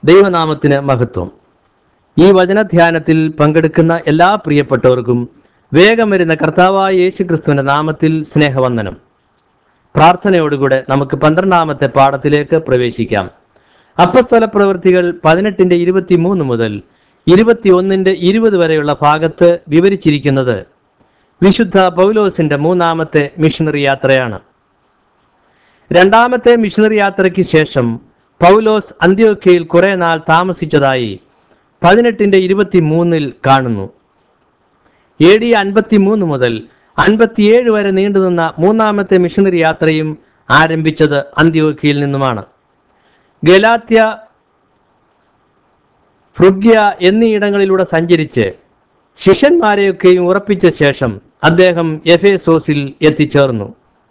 ദൈവനാമത്തിന് മഹത്വം ഈ വചനധ്യാനത്തിൽ പങ്കെടുക്കുന്ന എല്ലാ പ്രിയപ്പെട്ടവർക്കും വേഗം വരുന്ന കർത്താവായ യേശു ക്രിസ്തുവിന്റെ നാമത്തിൽ സ്നേഹവന്ദനം പ്രാർത്ഥനയോടുകൂടെ നമുക്ക് പന്ത്രണ്ടാമത്തെ പാഠത്തിലേക്ക് പ്രവേശിക്കാം അപ്പസ്തല പ്രവൃത്തികൾ പതിനെട്ടിന്റെ ഇരുപത്തിമൂന്ന് മുതൽ ഇരുപത്തിയൊന്നിന്റെ ഇരുപത് വരെയുള്ള ഭാഗത്ത് വിവരിച്ചിരിക്കുന്നത് വിശുദ്ധ പൗലോസിന്റെ മൂന്നാമത്തെ മിഷണറി യാത്രയാണ് രണ്ടാമത്തെ മിഷണറി യാത്രയ്ക്ക് ശേഷം പൗലോസ് അന്ത്യോക്കയിൽ കുറെ നാൾ താമസിച്ചതായി പതിനെട്ടിന്റെ ഇരുപത്തിമൂന്നിൽ കാണുന്നു എ ഡി അൻപത്തിമൂന്ന് മുതൽ അൻപത്തിയേഴ് വരെ നീണ്ടുനിന്ന മൂന്നാമത്തെ മിഷണറി യാത്രയും ആരംഭിച്ചത് അന്ത്യോക്കയിൽ നിന്നുമാണ് ഗലാത്യ ഫ്രുഗ്യ എന്നീയിടങ്ങളിലൂടെ സഞ്ചരിച്ച് ശിഷ്യന്മാരെയൊക്കെയും ഉറപ്പിച്ച ശേഷം അദ്ദേഹം എഫേസോസിൽ എത്തിച്ചേർന്നു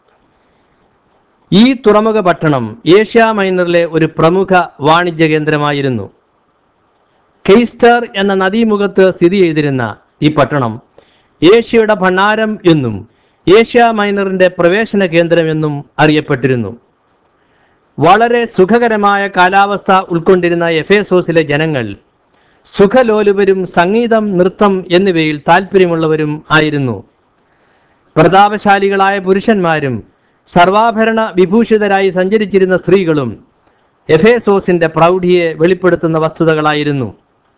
ഈ തുറമുഖ പട്ടണം ഏഷ്യ മൈനറിലെ ഒരു പ്രമുഖ വാണിജ്യ കേന്ദ്രമായിരുന്നു കെയ്സ്റ്റർ എന്ന നദീമുഖത്ത് സ്ഥിതി ചെയ്തിരുന്ന ഈ പട്ടണം ഏഷ്യയുടെ ഭണ്ഡാരം എന്നും ഏഷ്യ മൈനറിന്റെ പ്രവേശന കേന്ദ്രം എന്നും അറിയപ്പെട്ടിരുന്നു വളരെ സുഖകരമായ കാലാവസ്ഥ ഉൾക്കൊണ്ടിരുന്ന എഫേസോസിലെ ജനങ്ങൾ സുഖലോലുപരും സംഗീതം നൃത്തം എന്നിവയിൽ താല്പര്യമുള്ളവരും ആയിരുന്നു പ്രതാപശാലികളായ പുരുഷന്മാരും സർവാഭരണ വിഭൂഷിതരായി സഞ്ചരിച്ചിരുന്ന സ്ത്രീകളും എഫേസോസിന്റെ പ്രൗഢിയെ വെളിപ്പെടുത്തുന്ന വസ്തുതകളായിരുന്നു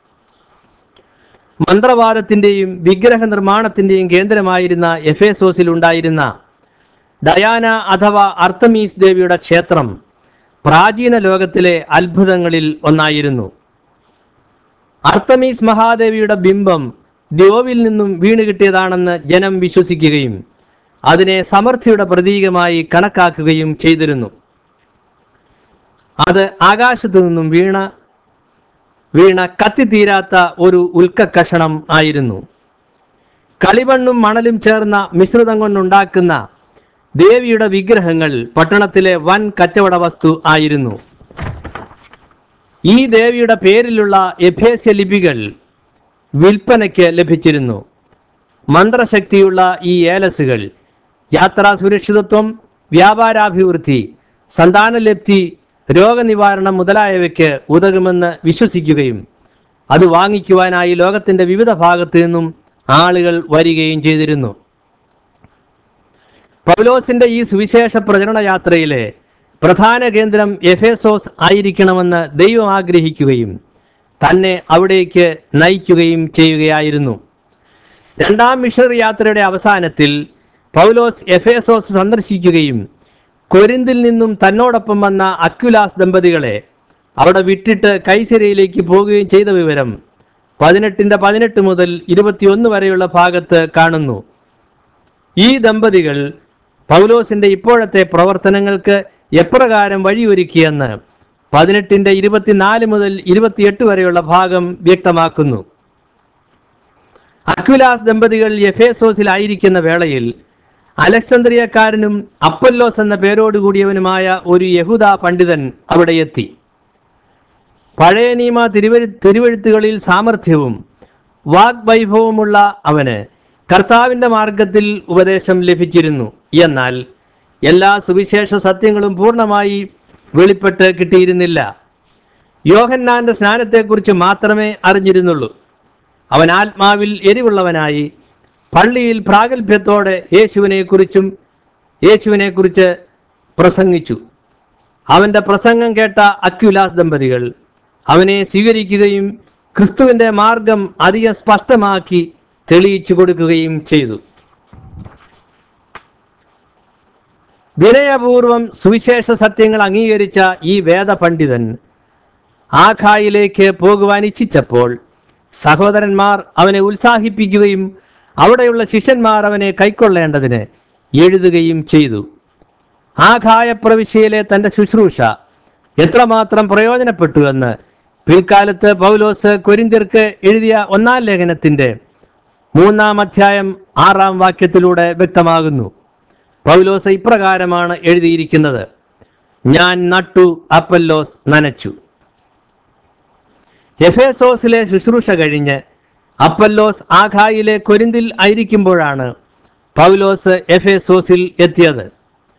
മന്ത്രവാദത്തിന്റെയും വിഗ്രഹ നിർമ്മാണത്തിന്റെയും കേന്ദ്രമായിരുന്ന എഫേസോസിൽ ഉണ്ടായിരുന്ന ഡയാന അഥവാ അർത്തമീസ് ദേവിയുടെ ക്ഷേത്രം പ്രാചീന ലോകത്തിലെ അത്ഭുതങ്ങളിൽ ഒന്നായിരുന്നു അർത്തമീസ് മഹാദേവിയുടെ ബിംബം ദ്യോവിൽ നിന്നും വീണ് കിട്ടിയതാണെന്ന് ജനം വിശ്വസിക്കുകയും അതിനെ സമൃദ്ധിയുടെ പ്രതീകമായി കണക്കാക്കുകയും ചെയ്തിരുന്നു അത് ആകാശത്തു നിന്നും വീണ വീണ കത്തിത്തീരാത്ത ഒരു ഉൽക്കക്കഷണം ആയിരുന്നു കളിമണ്ണും മണലും ചേർന്ന മിശ്രിതം കൊണ്ടുണ്ടാക്കുന്ന ദേവിയുടെ വിഗ്രഹങ്ങൾ പട്ടണത്തിലെ വൻ കച്ചവട വസ്തു ആയിരുന്നു ഈ ദേവിയുടെ പേരിലുള്ള എഫേസ്യ ലിപികൾ വിൽപ്പനയ്ക്ക് ലഭിച്ചിരുന്നു മന്ത്രശക്തിയുള്ള ഈ ഏലസുകൾ യാത്രാ സുരക്ഷിതത്വം വ്യാപാരാഭിവൃദ്ധി സന്താനലബ്ധി രോഗനിവാരണം മുതലായവയ്ക്ക് ഉതകുമെന്ന് വിശ്വസിക്കുകയും അത് വാങ്ങിക്കുവാനായി ലോകത്തിന്റെ വിവിധ ഭാഗത്തു നിന്നും ആളുകൾ വരികയും ചെയ്തിരുന്നു പൗലോസിന്റെ ഈ സുവിശേഷ പ്രചരണ യാത്രയിലെ പ്രധാന കേന്ദ്രം എഫേസോസ് ആയിരിക്കണമെന്ന് ദൈവം ആഗ്രഹിക്കുകയും തന്നെ അവിടേക്ക് നയിക്കുകയും ചെയ്യുകയായിരുന്നു രണ്ടാം മിഷണറി യാത്രയുടെ അവസാനത്തിൽ പൗലോസ് എഫേസോസ് സന്ദർശിക്കുകയും കൊരിന്തിൽ നിന്നും തന്നോടൊപ്പം വന്ന അക്യുലാസ് ദമ്പതികളെ അവിടെ വിട്ടിട്ട് കൈസരയിലേക്ക് പോകുകയും ചെയ്ത വിവരം പതിനെട്ടിന്റെ പതിനെട്ട് മുതൽ ഇരുപത്തിയൊന്ന് വരെയുള്ള ഭാഗത്ത് കാണുന്നു ഈ ദമ്പതികൾ പൗലോസിന്റെ ഇപ്പോഴത്തെ പ്രവർത്തനങ്ങൾക്ക് എപ്രകാരം വഴിയൊരുക്കിയെന്ന് പതിനെട്ടിന്റെ ഇരുപത്തിനാല് മുതൽ ഇരുപത്തിയെട്ട് വരെയുള്ള ഭാഗം വ്യക്തമാക്കുന്നു അക്വിലാസ് ദമ്പതികൾ എഫേസോസിലായിരിക്കുന്ന വേളയിൽ അലക്സാന്ദ്രിയക്കാരനും അപ്പല്ലോസ് എന്ന പേരോടുകൂടിയവനുമായ ഒരു യഹൂദ പണ്ഡിതൻ അവിടെ എത്തി പഴയ നിയമ തിരുവഴി തിരുവഴുത്തുകളിൽ സാമർഥ്യവും വാഗ്വൈഭവമുള്ള അവന് കർത്താവിന്റെ മാർഗത്തിൽ ഉപദേശം ലഭിച്ചിരുന്നു എന്നാൽ എല്ലാ സുവിശേഷ സത്യങ്ങളും പൂർണ്ണമായി വെളിപ്പെട്ട് കിട്ടിയിരുന്നില്ല യോഹന്നാന്റെ സ്നാനത്തെക്കുറിച്ച് മാത്രമേ അറിഞ്ഞിരുന്നുള്ളൂ അവൻ ആത്മാവിൽ എരിവുള്ളവനായി പള്ളിയിൽ പ്രാഗൽഭ്യത്തോടെ യേശുവിനെക്കുറിച്ചും യേശുവിനെക്കുറിച്ച് പ്രസംഗിച്ചു അവന്റെ പ്രസംഗം കേട്ട അക്യുലാസ് ദമ്പതികൾ അവനെ സ്വീകരിക്കുകയും ക്രിസ്തുവിന്റെ മാർഗം അധികം സ്പഷ്ടമാക്കി തെളിയിച്ചു കൊടുക്കുകയും ചെയ്തു വിനയപൂർവം സുവിശേഷ സത്യങ്ങൾ അംഗീകരിച്ച ഈ വേദപണ്ഡിതൻ ആഖായിലേക്ക് പോകുവാൻ ഇച്ഛിച്ചപ്പോൾ സഹോദരന്മാർ അവനെ ഉത്സാഹിപ്പിക്കുകയും അവിടെയുള്ള ശിഷ്യന്മാർ അവനെ കൈക്കൊള്ളേണ്ടതിന് എഴുതുകയും ചെയ്തു ആഖായ പ്രവിശ്യയിലെ തന്റെ ശുശ്രൂഷ എത്രമാത്രം പ്രയോജനപ്പെട്ടു എന്ന് പിൽക്കാലത്ത് പൗലോസ് കൊരിന്തിർക്ക് എഴുതിയ ഒന്നാം ലേഖനത്തിന്റെ മൂന്നാം അധ്യായം ആറാം വാക്യത്തിലൂടെ വ്യക്തമാകുന്നു പൗലോസ് ഇപ്രകാരമാണ് എഴുതിയിരിക്കുന്നത് ഞാൻ നട്ടു അപ്പല്ലോസ് നനച്ചു എഫേസോസിലെ ശുശ്രൂഷ കഴിഞ്ഞ് അപ്പല്ലോസ് ആഖായിലെ കൊരിന്തിൽ ആയിരിക്കുമ്പോഴാണ് പൗലോസ് എഫേസോസിൽ എത്തിയത്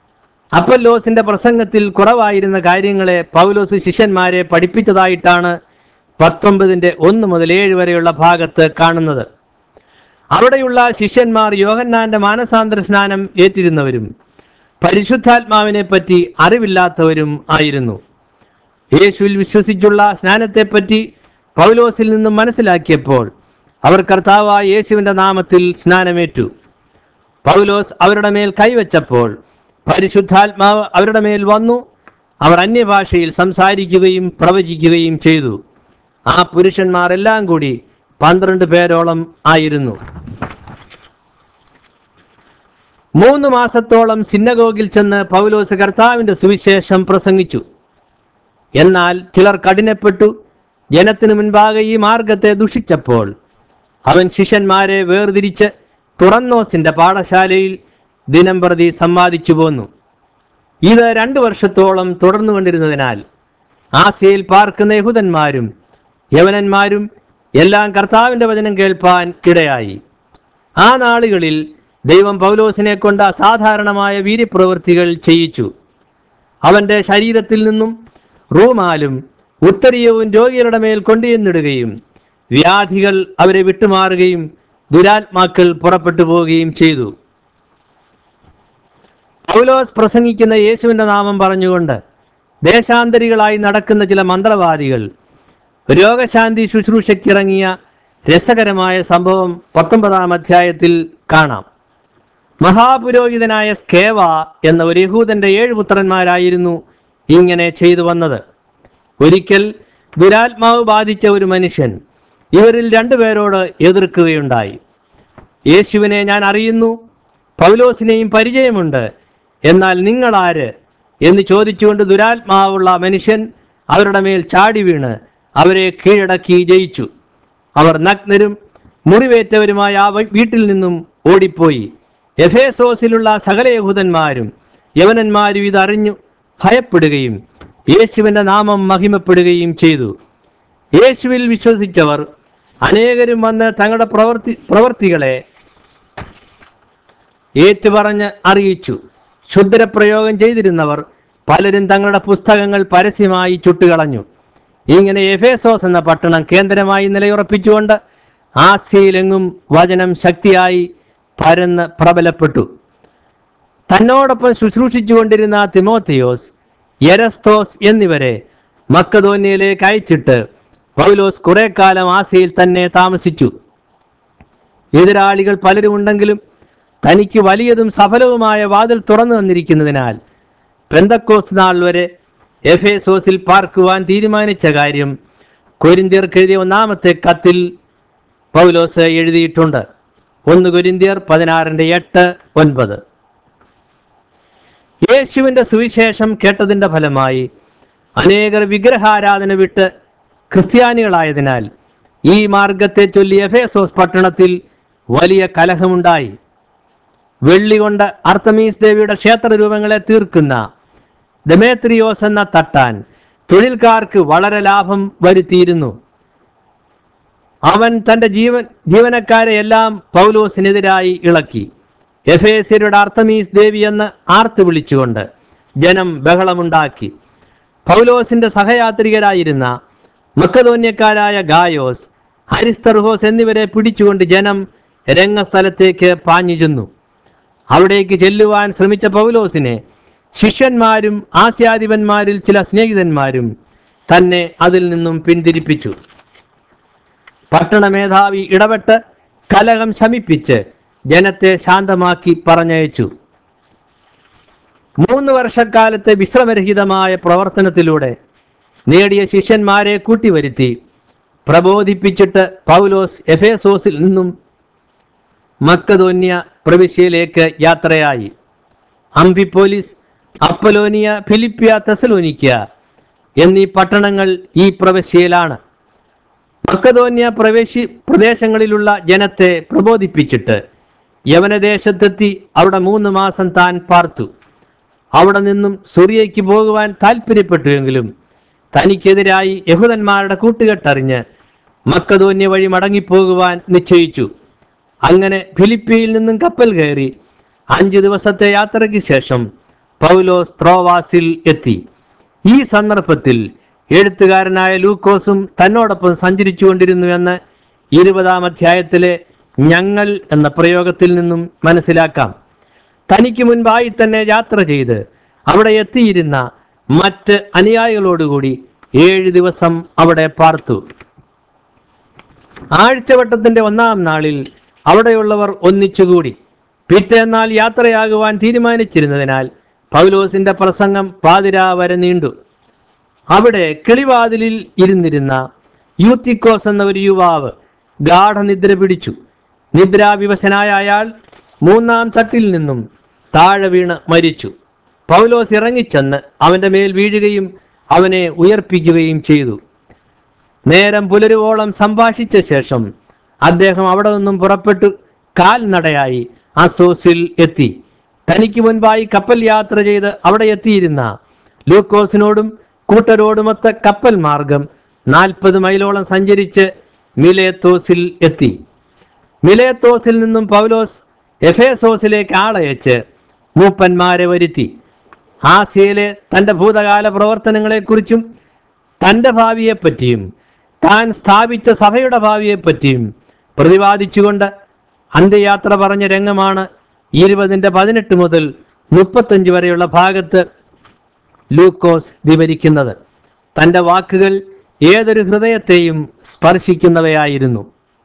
അപ്പല്ലോസിന്റെ പ്രസംഗത്തിൽ കുറവായിരുന്ന കാര്യങ്ങളെ പൗലോസ് ശിഷ്യന്മാരെ പഠിപ്പിച്ചതായിട്ടാണ് പത്തൊമ്പതിന്റെ ഒന്ന് മുതൽ ഏഴ് വരെയുള്ള ഭാഗത്ത് കാണുന്നത് അവിടെയുള്ള ശിഷ്യന്മാർ യോഹന്നാന്റെ മാനസാന്തര സ്നാനം ഏറ്റിരുന്നവരും പരിശുദ്ധാത്മാവിനെ പറ്റി അറിവില്ലാത്തവരും ആയിരുന്നു യേശുവിൽ വിശ്വസിച്ചുള്ള സ്നാനത്തെപ്പറ്റി പൗലോസിൽ നിന്നും മനസ്സിലാക്കിയപ്പോൾ അവർ കർത്താവായ യേശുവിന്റെ നാമത്തിൽ സ്നാനമേറ്റു പൗലോസ് അവരുടെ മേൽ കൈവച്ചപ്പോൾ പരിശുദ്ധാത്മാവ് അവരുടെ മേൽ വന്നു അവർ അന്യഭാഷയിൽ സംസാരിക്കുകയും പ്രവചിക്കുകയും ചെയ്തു ആ പുരുഷന്മാർ എല്ലാം കൂടി പന്ത്രണ്ട് പേരോളം ആയിരുന്നു മൂന്ന് മാസത്തോളം സിന്നഗോഗിൽ ചെന്ന് പൗലോസ് കർത്താവിന്റെ സുവിശേഷം പ്രസംഗിച്ചു എന്നാൽ ചിലർ കഠിനപ്പെട്ടു ജനത്തിനു മുൻപാകെ ഈ മാർഗത്തെ ദുഷിച്ചപ്പോൾ അവൻ ശിഷ്യന്മാരെ വേർതിരിച്ച് തുറന്നോസിന്റെ പാഠശാലയിൽ ദിനം പ്രതി സമ്മാദിച്ചു പോന്നു ഇത് രണ്ടു വർഷത്തോളം തുടർന്നുകൊണ്ടിരുന്നതിനാൽ ആസിയയിൽ പാർക്കുന്ന യഹൂദന്മാരും യവനന്മാരും എല്ലാം കർത്താവിന്റെ വചനം കേൾപ്പാൻ ഇടയായി ആ നാളുകളിൽ ദൈവം പൗലോസിനെ കൊണ്ട് അസാധാരണമായ വീര്യപ്രവൃത്തികൾ ചെയ്യിച്ചു അവന്റെ ശരീരത്തിൽ നിന്നും റൂമാലും ഉത്തരീയവും രോഗികളുടെ മേൽ കൊണ്ടുചെന്നിടുകയും വ്യാധികൾ അവരെ വിട്ടുമാറുകയും ദുരാത്മാക്കൾ പുറപ്പെട്ടു പോവുകയും ചെയ്തു പൗലോസ് പ്രസംഗിക്കുന്ന യേശുവിന്റെ നാമം പറഞ്ഞുകൊണ്ട് ദേശാന്തരികളായി നടക്കുന്ന ചില മന്ത്രവാദികൾ രോഗശാന്തി ശുശ്രൂഷയ്ക്കിറങ്ങിയ രസകരമായ സംഭവം പത്തൊമ്പതാം അധ്യായത്തിൽ കാണാം മഹാപുരോഹിതനായ സ്കേവ എന്ന ഒരു യഹൂദന്റെ ഏഴ് പുത്രന്മാരായിരുന്നു ഇങ്ങനെ ചെയ്തു വന്നത് ഒരിക്കൽ ദുരാത്മാവ് ബാധിച്ച ഒരു മനുഷ്യൻ ഇവരിൽ രണ്ടുപേരോട് എതിർക്കുകയുണ്ടായി യേശുവിനെ ഞാൻ അറിയുന്നു പൗലോസിനെയും പരിചയമുണ്ട് എന്നാൽ നിങ്ങൾ ആര് എന്ന് ചോദിച്ചുകൊണ്ട് ദുരാത്മാവുള്ള മനുഷ്യൻ അവരുടെ മേൽ ചാടി വീണ് അവരെ കീഴടക്കി ജയിച്ചു അവർ നഗ്നരും മുറിവേറ്റവരുമായ ആ വ- വീട്ടിൽ നിന്നും ഓടിപ്പോയി എഫേസോസിലുള്ള സകല യഹൂദന്മാരും യവനന്മാരും ഇതറിഞ്ഞു ഭയപ്പെടുകയും യേശുവിന്റെ നാമം മഹിമപ്പെടുകയും ചെയ്തു യേശുവിൽ വിശ്വസിച്ചവർ അനേകരും വന്ന് തങ്ങളുടെ പ്രവർത്തി പ്രവർത്തികളെ ഏറ്റുപറഞ്ഞ് അറിയിച്ചു ക്ഷുദ്രപ്രയോഗം ചെയ്തിരുന്നവർ പലരും തങ്ങളുടെ പുസ്തകങ്ങൾ പരസ്യമായി ചുട്ടുകളഞ്ഞു ഇങ്ങനെ എഫേസോസ് എന്ന പട്ടണം കേന്ദ്രമായി നിലയുറപ്പിച്ചുകൊണ്ട് ആസിയയിലെങ്ങും വചനം ശക്തിയായി പരന്ന് പ്രബലപ്പെട്ടു തന്നോടൊപ്പം ശുശ്രൂഷിച്ചുകൊണ്ടിരുന്ന തിമോത്തിയോസ് യെരസ്തോസ് എന്നിവരെ മക്കതോന്യയിലേക്ക് അയച്ചിട്ട് പൗലോസ് കുറെ കാലം ആസിയയിൽ തന്നെ താമസിച്ചു എതിരാളികൾ പലരും ഉണ്ടെങ്കിലും തനിക്ക് വലിയതും സഫലവുമായ വാതിൽ തുറന്നു വന്നിരിക്കുന്നതിനാൽ പെന്തക്കോസ് നാൾ വരെ എഫേസോസിൽ പാർക്കുവാൻ തീരുമാനിച്ച കാര്യം കൊരിന്തിയർക്ക് എഴുതിയ ഒന്നാമത്തെ കത്തിൽ പൗലോസ് എഴുതിയിട്ടുണ്ട് ഒന്ന് കൊരിന്തിയർ പതിനാറിന്റെ എട്ട് ഒൻപത് യേശുവിന്റെ സുവിശേഷം കേട്ടതിന്റെ ഫലമായി അനേകർ വിഗ്രഹാരാധന വിട്ട് ക്രിസ്ത്യാനികളായതിനാൽ ഈ മാർഗത്തെ ചൊല്ലി എഫേസോസ് പട്ടണത്തിൽ വലിയ കലഹമുണ്ടായി വെള്ളി കൊണ്ട് അർത്തമീസ് ദേവിയുടെ ക്ഷേത്ര രൂപങ്ങളെ തീർക്കുന്ന ദമേത്രിയോസ് എന്ന തട്ടാൻ തൊഴിൽക്കാർക്ക് വളരെ ലാഭം വരുത്തിയിരുന്നു അവൻ തന്റെ ജീവൻ ജീവനക്കാരെ എല്ലാം പൗലോസിനെതിരായി ഇളക്കി എഫേസ്യരുടെ അർത്തമീസ് ദേവി എന്ന് ആർത്ത് വിളിച്ചുകൊണ്ട് ജനം ബഹളമുണ്ടാക്കി പൗലോസിന്റെ സഹയാത്രികരായിരുന്ന മക്കതോന്യക്കാരായ ഗായോസ് അരിസ്തർഹോസ് എന്നിവരെ പിടിച്ചുകൊണ്ട് ജനം രംഗസ്ഥലത്തേക്ക് പാഞ്ഞു ചെന്നു അവിടേക്ക് ചെല്ലുവാൻ ശ്രമിച്ച പൗലോസിനെ ശിഷ്യന്മാരും ആസ്യാധിപന്മാരിൽ ചില സ്നേഹിതന്മാരും തന്നെ അതിൽ നിന്നും പിന്തിരിപ്പിച്ചു പട്ടണ മേധാവി ഇടപെട്ട് കലഹം ശമിപ്പിച്ച് ജനത്തെ ശാന്തമാക്കി പറഞ്ഞയച്ചു മൂന്ന് വർഷക്കാലത്തെ വിശ്രമരഹിതമായ പ്രവർത്തനത്തിലൂടെ നേടിയ ശിഷ്യന്മാരെ കൂട്ടിവരുത്തി പ്രബോധിപ്പിച്ചിട്ട് പൗലോസ് എഫേസോസിൽ നിന്നും മക്കതോന്യ പ്രവിശ്യയിലേക്ക് യാത്രയായി അംബിപ്പോലിസ് അപ്പലോനിയ ഫിലിപ്പിയ തെസലോനിക്ക എന്നീ പട്ടണങ്ങൾ ഈ പ്രവിശ്യയിലാണ് മക്കതോന്യ പ്രവേശി പ്രദേശങ്ങളിലുള്ള ജനത്തെ പ്രബോധിപ്പിച്ചിട്ട് യവനദേശത്തെത്തി അവിടെ മൂന്ന് മാസം താൻ പാർത്തു അവിടെ നിന്നും സുറിയയ്ക്ക് പോകുവാൻ താല്പര്യപ്പെട്ടുവെങ്കിലും തനിക്കെതിരായി യഹൂദന്മാരുടെ കൂട്ടുകെട്ടറിഞ്ഞ് മക്കതോന്യ വഴി മടങ്ങിപ്പോകുവാൻ നിശ്ചയിച്ചു അങ്ങനെ ഫിലിപ്പിയിൽ നിന്നും കപ്പൽ കയറി അഞ്ച് ദിവസത്തെ യാത്രയ്ക്ക് ശേഷം പൗലോസ് ത്രോവാസിൽ എത്തി ഈ സന്ദർഭത്തിൽ എഴുത്തുകാരനായ ലൂക്കോസും തന്നോടൊപ്പം സഞ്ചരിച്ചു കൊണ്ടിരുന്നുവെന്ന് ഇരുപതാം അധ്യായത്തിലെ ഞങ്ങൾ എന്ന പ്രയോഗത്തിൽ നിന്നും മനസ്സിലാക്കാം തനിക്ക് മുൻപായി തന്നെ യാത്ര ചെയ്ത് അവിടെ എത്തിയിരുന്ന മറ്റ് അനുയായികളോടുകൂടി ഏഴ് ദിവസം അവിടെ പാർത്തു ആഴ്ചവട്ടത്തിന്റെ ഒന്നാം നാളിൽ അവിടെയുള്ളവർ ഒന്നിച്ചുകൂടി പിറ്റേന്നാൾ യാത്രയാകുവാൻ തീരുമാനിച്ചിരുന്നതിനാൽ പൗലോസിന്റെ പ്രസംഗം പാതിരാ വരെ നീണ്ടു അവിടെ കിളിവാതിലിൽ ഇരുന്നിരുന്ന യൂത്തിക്കോസ് എന്ന ഒരു യുവാവ് ഗാഠനിദ്ര പിടിച്ചു നിദ്രാവിവശനായ അയാൾ മൂന്നാം തട്ടിൽ നിന്നും താഴെ വീണ് മരിച്ചു പൗലോസ് ഇറങ്ങിച്ചെന്ന് അവന്റെ മേൽ വീഴുകയും അവനെ ഉയർപ്പിക്കുകയും ചെയ്തു നേരം പുലരുവോളം സംഭാഷിച്ച ശേഷം അദ്ദേഹം അവിടെ നിന്നും പുറപ്പെട്ടു കാൽനടയായി അസോസിൽ എത്തി തനിക്ക് മുൻപായി കപ്പൽ യാത്ര ചെയ്ത് അവിടെ എത്തിയിരുന്ന ലൂക്കോസിനോടും കൂട്ടരോടുമൊത്ത കപ്പൽ മാർഗം നാൽപ്പത് മൈലോളം സഞ്ചരിച്ച് മിലേത്തോസിൽ എത്തി മിലേത്തോസിൽ നിന്നും പൗലോസ് എഫേസോസിലേക്ക് ആളയച്ച് മൂപ്പന്മാരെ വരുത്തി ആസിയയിലെ തന്റെ ഭൂതകാല പ്രവർത്തനങ്ങളെക്കുറിച്ചും തന്റെ ഭാവിയെപ്പറ്റിയും താൻ സ്ഥാപിച്ച സഭയുടെ ഭാവിയെപ്പറ്റിയും പ്രതിപാദിച്ചുകൊണ്ട് അന്ത്യയാത്ര പറഞ്ഞ രംഗമാണ് ഇരുപതിന്റെ പതിനെട്ട് മുതൽ മുപ്പത്തഞ്ച് വരെയുള്ള ഭാഗത്ത് ലൂക്കോസ് വിവരിക്കുന്നത് തന്റെ വാക്കുകൾ ഏതൊരു ഹൃദയത്തെയും സ്പർശിക്കുന്നവയായിരുന്നു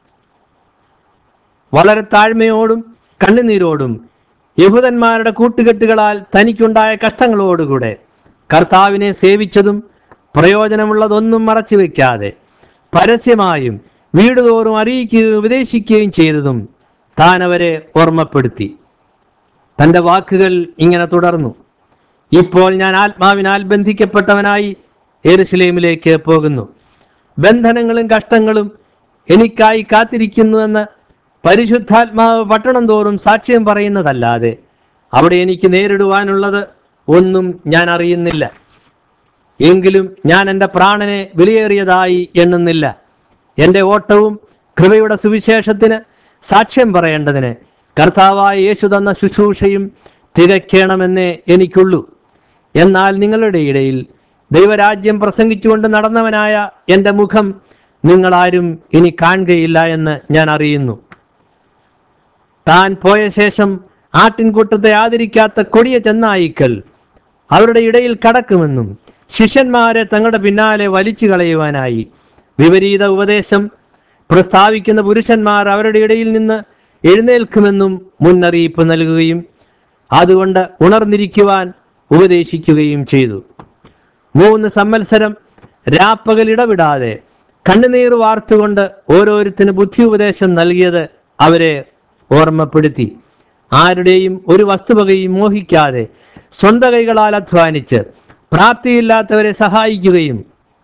വളരെ താഴ്മയോടും കണ്ണുനീരോടും യഹൂദന്മാരുടെ കൂട്ടുകെട്ടുകളാൽ തനിക്കുണ്ടായ കഷ്ടങ്ങളോടുകൂടെ കർത്താവിനെ സേവിച്ചതും പ്രയോജനമുള്ളതൊന്നും മറച്ചു വെക്കാതെ പരസ്യമായും വീടുതോറും അറിയിക്കുകയും ഉപദേശിക്കുകയും ചെയ്തതും താൻ അവരെ ഓർമ്മപ്പെടുത്തി തന്റെ വാക്കുകൾ ഇങ്ങനെ തുടർന്നു ഇപ്പോൾ ഞാൻ ആത്മാവിനാൽ ബന്ധിക്കപ്പെട്ടവനായി എരുസലേമിലേക്ക് പോകുന്നു ബന്ധനങ്ങളും കഷ്ടങ്ങളും എനിക്കായി കാത്തിരിക്കുന്നുവെന്ന് പരിശുദ്ധാത്മാവ് പട്ടണം തോറും സാക്ഷ്യം പറയുന്നതല്ലാതെ അവിടെ എനിക്ക് നേരിടുവാനുള്ളത് ഒന്നും ഞാൻ അറിയുന്നില്ല എങ്കിലും ഞാൻ എൻ്റെ പ്രാണനെ വിലയേറിയതായി എണ്ണുന്നില്ല എൻ്റെ ഓട്ടവും കൃപയുടെ സുവിശേഷത്തിന് സാക്ഷ്യം പറയേണ്ടതിന് കർത്താവായ യേശു തന്ന ശുശ്രൂഷയും തികയ്ക്കണമെന്നേ എനിക്കുള്ളൂ എന്നാൽ നിങ്ങളുടെ ഇടയിൽ ദൈവരാജ്യം പ്രസംഗിച്ചുകൊണ്ട് നടന്നവനായ എൻ്റെ മുഖം നിങ്ങളാരും ഇനി കാണുകയില്ല എന്ന് ഞാൻ അറിയുന്നു താൻ പോയ ശേഷം ആട്ടിൻകൂട്ടത്തെ ആദരിക്കാത്ത കൊടിയ ചെന്നായിക്കൽ അവരുടെ ഇടയിൽ കടക്കുമെന്നും ശിഷ്യന്മാരെ തങ്ങളുടെ പിന്നാലെ വലിച്ചു കളയുവാനായി വിപരീത ഉപദേശം പ്രസ്താവിക്കുന്ന പുരുഷന്മാർ അവരുടെ ഇടയിൽ നിന്ന് എഴുന്നേൽക്കുമെന്നും മുന്നറിയിപ്പ് നൽകുകയും അതുകൊണ്ട് ഉണർന്നിരിക്കുവാൻ ഉപദേശിക്കുകയും ചെയ്തു മൂന്ന് സംവത്സരം രാപ്പകൽ ഇടവിടാതെ കണ്ണുനീർ വാർത്തുകൊണ്ട് ഓരോരുത്തന് ബുദ്ധി ഉപദേശം നൽകിയത് അവരെ ഓർമ്മപ്പെടുത്തി ആരുടെയും ഒരു വസ്തുവകയും മോഹിക്കാതെ സ്വന്തം കൈകളാൽ അധ്വാനിച്ച് പ്രാപ്തിയില്ലാത്തവരെ സഹായിക്കുകയും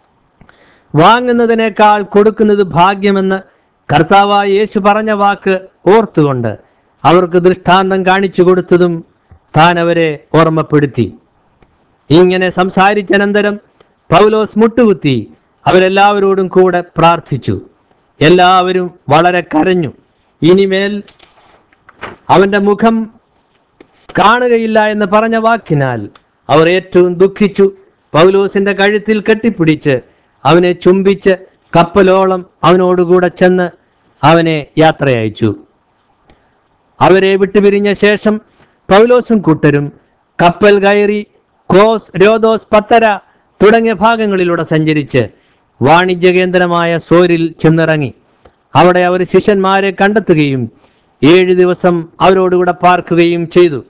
വാങ്ങുന്നതിനേക്കാൾ കൊടുക്കുന്നത് ഭാഗ്യമെന്ന് കർത്താവായ യേശു പറഞ്ഞ വാക്ക് ഓർത്തുകൊണ്ട് അവർക്ക് ദൃഷ്ടാന്തം കാണിച്ചു കൊടുത്തതും താൻ അവരെ ഓർമ്മപ്പെടുത്തി ഇങ്ങനെ സംസാരിച്ചനന്തരം പൗലോസ് മുട്ടുകുത്തി അവരെല്ലാവരോടും കൂടെ പ്രാർത്ഥിച്ചു എല്ലാവരും വളരെ കരഞ്ഞു ഇനിമേൽ അവന്റെ മുഖം കാണുകയില്ല എന്ന് പറഞ്ഞ വാക്കിനാൽ അവർ ഏറ്റവും ദുഃഖിച്ചു പൗലോസിന്റെ കഴുത്തിൽ കെട്ടിപ്പിടിച്ച് അവനെ ചുംബിച്ച് കപ്പലോളം അവനോടുകൂടെ ചെന്ന് അവനെ യാത്രയയച്ചു അവരെ വിട്ടുപിരിഞ്ഞ ശേഷം പൗലോസും കൂട്ടരും കപ്പൽ കയറി കോസ് രോദോസ് പത്തര തുടങ്ങിയ ഭാഗങ്ങളിലൂടെ സഞ്ചരിച്ച് വാണിജ്യ കേന്ദ്രമായ സോരിൽ ചെന്നിറങ്ങി അവിടെ അവർ ശിഷ്യന്മാരെ കണ്ടെത്തുകയും ഏഴ് ദിവസം അവരോടുകൂടെ പാർക്കുകയും ചെയ്തു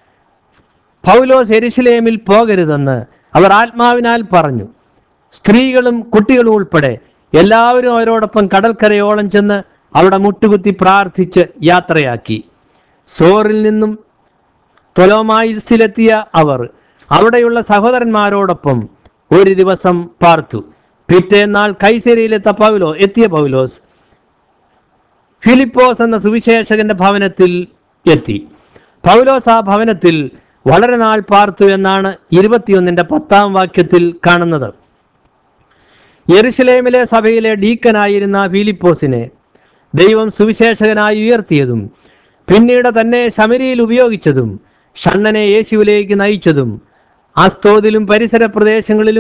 പൗലോസ് എരിശിലേമിൽ പോകരുതെന്ന് അവർ ആത്മാവിനാൽ പറഞ്ഞു സ്ത്രീകളും കുട്ടികളും ഉൾപ്പെടെ എല്ലാവരും അവരോടൊപ്പം കടൽക്കരയോളം ചെന്ന് അവിടെ മുട്ടുകുത്തി പ്രാർത്ഥിച്ച് യാത്രയാക്കി സോറിൽ നിന്നും തൊലോമായിസിലെത്തിയ അവർ അവിടെയുള്ള സഹോദരന്മാരോടൊപ്പം ഒരു ദിവസം പാർത്തു പിറ്റേന്നാൾ കൈസരിയിലെത്ത പൗലോ എത്തിയ പൗലോസ് ഫിലിപ്പോസ് എന്ന സുവിശേഷകന്റെ ഭവനത്തിൽ എത്തി പൗലോസ് ആ ഭവനത്തിൽ വളരെ നാൾ പാർത്തു എന്നാണ് ഇരുപത്തിയൊന്നിന്റെ പത്താം വാക്യത്തിൽ കാണുന്നത് യെരുശലേമിലെ സഭയിലെ ഡീക്കനായിരുന്ന ഫിലിപ്പോസിനെ ദൈവം സുവിശേഷകനായി ഉയർത്തിയതും പിന്നീട് തന്നെ ശമരിയിൽ ഉപയോഗിച്ചതും ഷണ്ണനെ യേശുവിലേക്ക് നയിച്ചതും അസ്തോദിലും പരിസര പ്രദേശങ്ങളിലും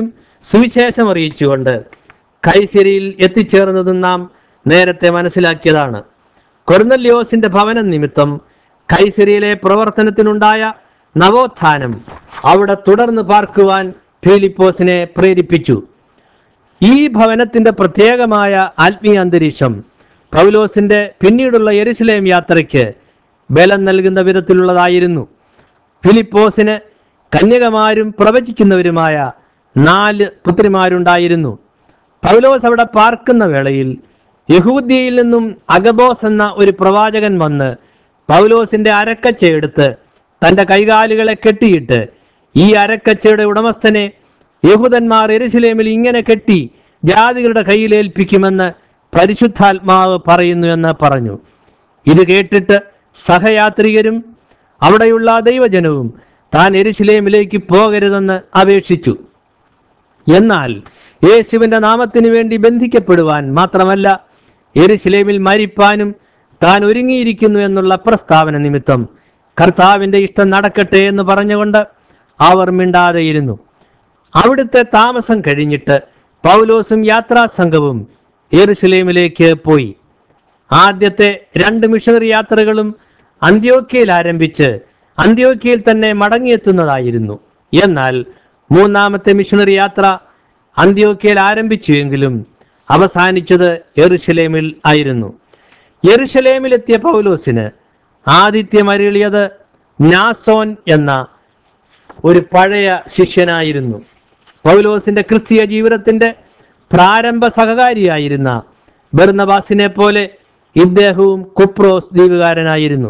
സുവിശേഷം അറിയിച്ചുകൊണ്ട് കൈസിരിയിൽ എത്തിച്ചേർന്നതും നാം നേരത്തെ മനസ്സിലാക്കിയതാണ് കൊർന്നല്യോസിന്റെ ഭവനം നിമിത്തം കൈസിരിയിലെ പ്രവർത്തനത്തിനുണ്ടായ നവോത്ഥാനം അവിടെ തുടർന്ന് പാർക്കുവാൻ ഫിലിപ്പോസിനെ പ്രേരിപ്പിച്ചു ഈ ഭവനത്തിന്റെ പ്രത്യേകമായ ആത്മീയ അന്തരീക്ഷം പൗലോസിന്റെ പിന്നീടുള്ള യെരുസലേം യാത്രയ്ക്ക് ബലം നൽകുന്ന വിധത്തിലുള്ളതായിരുന്നു ഫിലിപ്പോസിന് കന്യകമാരും പ്രവചിക്കുന്നവരുമായ നാല് പുത്രിമാരുണ്ടായിരുന്നു പൗലോസ് അവിടെ പാർക്കുന്ന വേളയിൽ യഹൂദ്യയിൽ നിന്നും അഗബോസ് എന്ന ഒരു പ്രവാചകൻ വന്ന് പൗലോസിന്റെ അരക്കച്ചയെടുത്ത് തന്റെ കൈകാലുകളെ കെട്ടിയിട്ട് ഈ അരക്കച്ചയുടെ ഉടമസ്ഥനെ യഹൂദന്മാർ എരുസലേമിൽ ഇങ്ങനെ കെട്ടി ജാതികളുടെ കയ്യിൽ ഏൽപ്പിക്കുമെന്ന് പരിശുദ്ധാത്മാവ് പറയുന്നു എന്ന് പറഞ്ഞു ഇത് കേട്ടിട്ട് സഹയാത്രികരും അവിടെയുള്ള ദൈവജനവും താൻ എരുസലേമിലേക്ക് പോകരുതെന്ന് അപേക്ഷിച്ചു എന്നാൽ യേശുവിന്റെ നാമത്തിന് വേണ്ടി ബന്ധിക്കപ്പെടുവാൻ മാത്രമല്ല എരുസലേമിൽ മരിപ്പാനും താൻ ഒരുങ്ങിയിരിക്കുന്നു എന്നുള്ള പ്രസ്താവന നിമിത്തം കർത്താവിന്റെ ഇഷ്ടം നടക്കട്ടെ എന്ന് പറഞ്ഞുകൊണ്ട് അവർ മിണ്ടാതെയിരുന്നു അവിടുത്തെ താമസം കഴിഞ്ഞിട്ട് പൗലോസും യാത്രാ സംഘവും യെറുസലേമിലേക്ക് പോയി ആദ്യത്തെ രണ്ട് മിഷണറി യാത്രകളും അന്ത്യോക്യയിൽ ആരംഭിച്ച് അന്ത്യോക്യയിൽ തന്നെ മടങ്ങിയെത്തുന്നതായിരുന്നു എന്നാൽ മൂന്നാമത്തെ മിഷണറി യാത്ര അന്ത്യോക്യയിൽ ആരംഭിച്ചുവെങ്കിലും അവസാനിച്ചത് യെറുശലേമിൽ ആയിരുന്നു യെറുശലേമിലെത്തിയ പൗലോസിന് ആദിത്യം അരുളിയത് നാസോൻ എന്ന ഒരു പഴയ ശിഷ്യനായിരുന്നു പൗലോസിന്റെ ക്രിസ്തീയ ജീവിതത്തിന്റെ പ്രാരംഭ സഹകാരിയായിരുന്ന ബർന്നബാസിനെ പോലെ ഇദ്ദേഹവും കുപ്രോസ് ദ്വീപുകാരനായിരുന്നു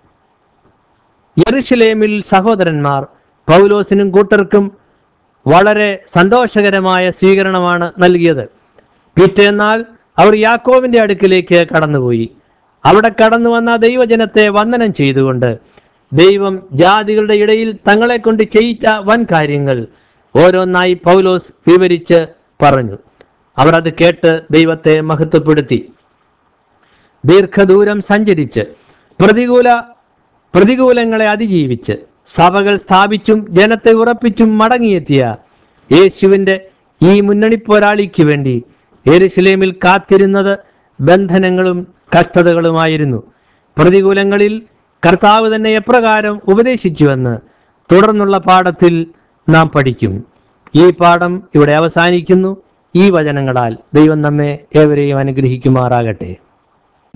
യെറുശലേമിൽ സഹോദരന്മാർ പൗലോസിനും കൂട്ടർക്കും വളരെ സന്തോഷകരമായ സ്വീകരണമാണ് നൽകിയത് പിറ്റേന്നാൾ അവർ യാക്കോവിന്റെ അടുക്കിലേക്ക് കടന്നുപോയി അവിടെ കടന്നു വന്ന ദൈവജനത്തെ വന്ദനം ചെയ്തുകൊണ്ട് ദൈവം ജാതികളുടെ ഇടയിൽ തങ്ങളെ കൊണ്ട് ചെയ്യിച്ച വൻ കാര്യങ്ങൾ ഓരോന്നായി പൗലോസ് വിവരിച്ച് പറഞ്ഞു അവർ അത് കേട്ട് ദൈവത്തെ മഹത്വപ്പെടുത്തി ദീർഘദൂരം സഞ്ചരിച്ച് പ്രതികൂല പ്രതികൂലങ്ങളെ അതിജീവിച്ച് സഭകൾ സ്ഥാപിച്ചും ജനത്തെ ഉറപ്പിച്ചും മടങ്ങിയെത്തിയ യേശുവിന്റെ ഈ മുന്നണി പോരാളിക്ക് വേണ്ടി എരുശലേമിൽ കാത്തിരുന്നത് ബന്ധനങ്ങളും കഷ്ടതകളുമായിരുന്നു പ്രതികൂലങ്ങളിൽ കർത്താവ് തന്നെ എപ്രകാരം ഉപദേശിച്ചുവെന്ന് തുടർന്നുള്ള പാഠത്തിൽ നാം പഠിക്കും ഈ പാഠം ഇവിടെ അവസാനിക്കുന്നു ഈ വചനങ്ങളാൽ ദൈവം നമ്മെ ഏവരെയും അനുഗ്രഹിക്കുമാറാകട്ടെ